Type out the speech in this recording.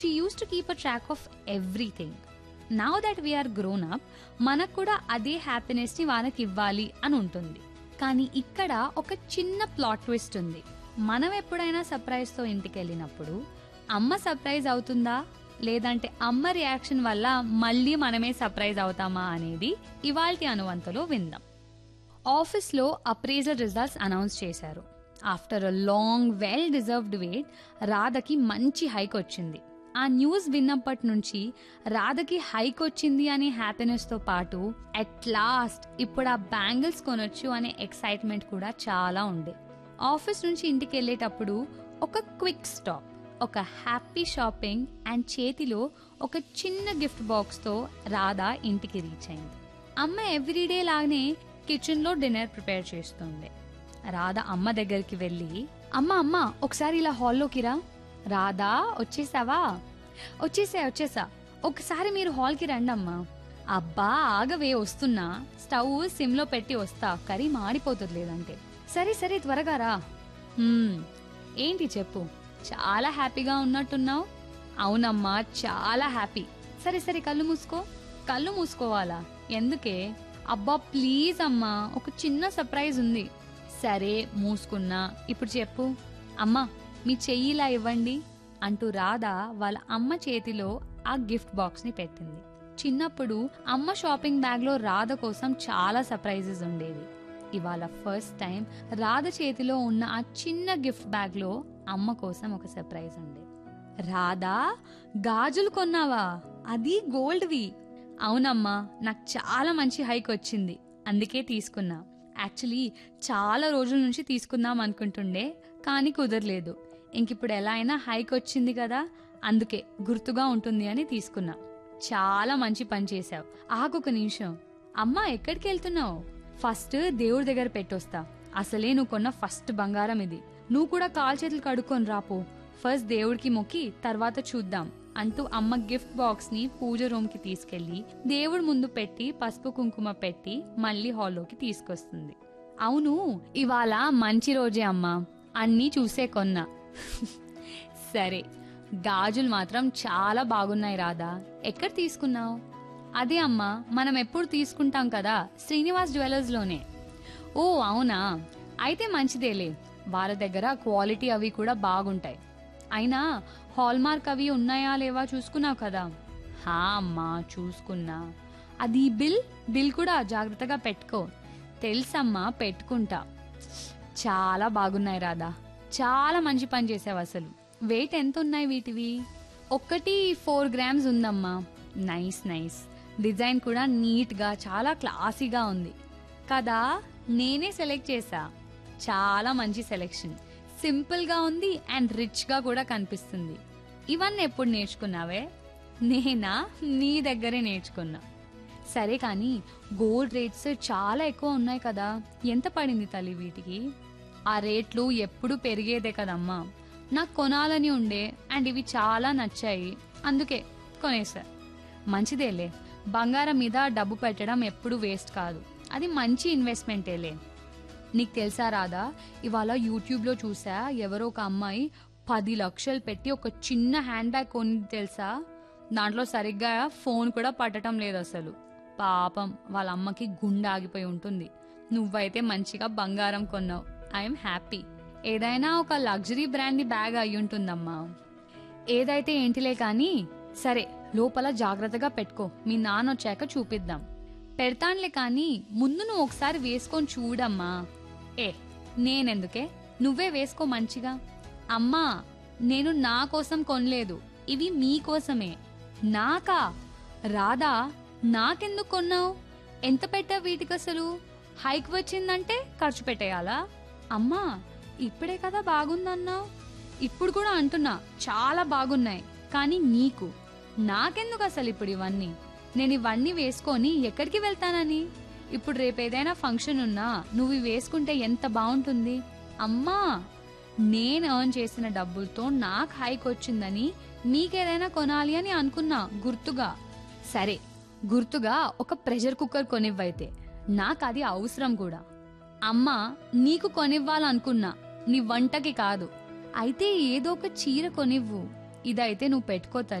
she uses to keep a track of everything now that we are grown up మనకు కూడా అదే happiness ని వాళ్ళకి ఇవ్వాలి అని ఉంటుంది కానీ ఇక్కడ ఒక చిన్న ప్లాట్ ట్విస్ట్ ఉంది మనం ఎప్పుడైనా సర్ప్రైజ్ తో ఇంటికి వెళ్ళినప్పుడు అమ్మ సర్ప్రైజ్ అవుతుందా లేదంటే అమ్మ రియాక్షన్ వల్ల మళ్ళీ మనమే సర్ప్రైజ్ అవుతామా అనేది ఇవాల్టి అనువంతలో విందాం ఆఫీస్లో అప్రేజల్ రిజల్ట్స్ అనౌన్స్ చేశారు after a long well deserved wait రాధకి మంచి హైక్ వచ్చింది ఆ న్యూస్ విన్నప్పటి నుంచి రాధకి హైక్ వచ్చింది అనే హ్యాపీనెస్ తో పాటు అట్ లాస్ట్ ఇప్పుడు ఆ బ్యాంగిల్స్ కొనొచ్చు అనే ఎక్సైట్మెంట్ కూడా చాలా ఉండే ఆఫీస్ నుంచి ఇంటికి వెళ్ళేటప్పుడు ఒక క్విక్ స్టాప్ ఒక హ్యాపీ షాపింగ్ అండ్ చేతిలో ఒక చిన్న గిఫ్ట్ బాక్స్ తో రాధ ఇంటికి రీచ్ అయింది అమ్మ ఎవ్రీడే లాగానే కిచెన్ లో డిన్నర్ ప్రిపేర్ చేస్తుండే రాధ అమ్మ దగ్గరికి వెళ్ళి అమ్మ అమ్మ ఒకసారి ఇలా హాల్లోకి రా రాధా వచ్చేసావా వచ్చేసా వచ్చేసా ఒకసారి మీరు హాల్కి రండి అమ్మా అబ్బా ఆగవే వస్తున్నా స్టవ్ సిమ్ లో పెట్టి వస్తా కర్రీ మాడిపోతుంది లేదంటే సరే సరే త్వరగా రా "హ్మ్, ఏంటి చెప్పు చాలా హ్యాపీగా ఉన్నట్టున్నావు అవునమ్మా చాలా హ్యాపీ సరే సరే కళ్ళు మూసుకో కళ్ళు మూసుకోవాలా ఎందుకే అబ్బా ప్లీజ్ అమ్మా ఒక చిన్న సర్ప్రైజ్ ఉంది సరే మూసుకున్నా ఇప్పుడు చెప్పు అమ్మా మీ చెయ్యి ఇలా ఇవ్వండి అంటూ రాధ వాళ్ళ అమ్మ చేతిలో ఆ గిఫ్ట్ బాక్స్ ని పెట్టింది చిన్నప్పుడు అమ్మ షాపింగ్ బ్యాగ్ లో రాధ కోసం చాలా సర్ప్రైజెస్ ఉండేవి ఇవాళ ఫస్ట్ టైం రాధ చేతిలో ఉన్న ఆ చిన్న గిఫ్ట్ బ్యాగ్ లో అమ్మ కోసం ఒక సర్ప్రైజ్ ఉంది రాధా గాజులు కొన్నావా అది గోల్డ్వి అవునమ్మా నాకు చాలా మంచి హైక్ వచ్చింది అందుకే తీసుకున్నా యాక్చువల్లీ చాలా రోజుల నుంచి తీసుకుందాం అనుకుంటుండే కానీ కుదరలేదు ఇంకిప్పుడు ఎలా అయినా హైక్ వచ్చింది కదా అందుకే గుర్తుగా ఉంటుంది అని తీసుకున్నా చాలా మంచి పని చేశావు ఆగొక నిమిషం అమ్మా ఎక్కడికి వెళ్తున్నావు ఫస్ట్ దేవుడి దగ్గర పెట్టొస్తా అసలే నువ్వు కొన్న ఫస్ట్ బంగారం ఇది నువ్వు కూడా కాల్ చేతులు కడుక్కొని రాపో ఫస్ట్ దేవుడికి మొక్కి తర్వాత చూద్దాం అంటూ అమ్మ గిఫ్ట్ బాక్స్ ని పూజ రూమ్ కి తీసుకెళ్లి దేవుడి ముందు పెట్టి పసుపు కుంకుమ పెట్టి మళ్ళీ హాల్లోకి తీసుకొస్తుంది అవును ఇవాళ మంచి రోజే అమ్మా అన్నీ చూసే కొన్నా సరే గాజులు మాత్రం చాలా బాగున్నాయి రాదా ఎక్కడ తీసుకున్నావు అదే అమ్మా మనం ఎప్పుడు తీసుకుంటాం కదా శ్రీనివాస్ జ్యువెలర్స్ లోనే ఓ అవునా అయితే మంచిదేలే వాళ్ళ దగ్గర క్వాలిటీ అవి కూడా బాగుంటాయి అయినా హాల్మార్క్ అవి ఉన్నాయా లేవా చూసుకున్నావు కదా హా అమ్మా చూసుకున్నా అది బిల్ బిల్ కూడా జాగ్రత్తగా పెట్టుకో తెలుసమ్మా పెట్టుకుంటా చాలా బాగున్నాయి రాధా చాలా మంచి పని చేసావు అసలు వెయిట్ ఎంత ఉన్నాయి వీటివి ఒక్కటి ఫోర్ గ్రామ్స్ ఉందమ్మా నైస్ నైస్ డిజైన్ కూడా నీట్ గా చాలా క్లాసీగా ఉంది కదా నేనే సెలెక్ట్ చేసా చాలా మంచి సెలెక్షన్ సింపుల్ గా ఉంది అండ్ రిచ్ గా కూడా కనిపిస్తుంది ఇవన్నీ ఎప్పుడు నేర్చుకున్నావే నేనా నీ దగ్గరే నేర్చుకున్నా సరే కానీ గోల్డ్ రేట్స్ చాలా ఎక్కువ ఉన్నాయి కదా ఎంత పడింది తల్లి వీటికి ఆ రేట్లు ఎప్పుడు పెరిగేదే కదమ్మా నాకు కొనాలని ఉండే అండ్ ఇవి చాలా నచ్చాయి అందుకే కొనేసా మంచిదేలే బంగారం మీద డబ్బు పెట్టడం ఎప్పుడు వేస్ట్ కాదు అది మంచి ఇన్వెస్ట్మెంటేలే నీకు తెలుసా రాదా ఇవాళ యూట్యూబ్లో చూసా ఎవరో ఒక అమ్మాయి పది లక్షలు పెట్టి ఒక చిన్న హ్యాండ్ బ్యాగ్ కొని తెలుసా దాంట్లో సరిగ్గా ఫోన్ కూడా పట్టడం లేదు అసలు పాపం వాళ్ళ అమ్మకి గుండె ఆగిపోయి ఉంటుంది నువ్వైతే మంచిగా బంగారం కొన్నావు ఐఎమ్ హ్యాపీ ఏదైనా ఒక లగ్జరీ బ్రాండ్ బ్యాగ్ అయి ఉంటుందమ్మా ఏదైతే ఏంటిలే కానీ సరే లోపల జాగ్రత్తగా పెట్టుకో మీ నాన్న వచ్చాక చూపిద్దాం పెడతాన్లే కానీ ముందు నువ్వు ఒకసారి వేసుకొని చూడమ్మా ఏ నేనెందుకే నువ్వే వేసుకో మంచిగా అమ్మా నేను నా కోసం కొనలేదు ఇవి మీకోసమే నాకా రాధా నాకెందుకు కొన్నావు ఎంత పెట్టావు వీటికి అసలు హైక్ వచ్చిందంటే ఖర్చు పెట్టేయాలా అమ్మా ఇప్పుడే కదా బాగుందన్నావు ఇప్పుడు కూడా అంటున్నా చాలా బాగున్నాయి కానీ నీకు నాకెందుకు అసలు ఇప్పుడు ఇవన్నీ నేను ఇవన్నీ వేసుకొని ఎక్కడికి వెళ్తానని ఇప్పుడు రేపు ఏదైనా ఫంక్షన్ ఉన్నా నువ్వు ఇవి వేసుకుంటే ఎంత బాగుంటుంది అమ్మా నేను ఎర్న్ చేసిన డబ్బులతో నాకు హైక్ వచ్చిందని మీకేదైనా కొనాలి అని అనుకున్నా గుర్తుగా సరే గుర్తుగా ఒక ప్రెషర్ కుక్కర్ కొనివ్వైతే నాకు అది అవసరం కూడా అమ్మా నీకు కొనివ్వాలనుకున్నా నీ వంటకి కాదు అయితే ఏదో ఒక చీర కొనివ్వు ఇదైతే నువ్వు పెట్టుకో తల్లి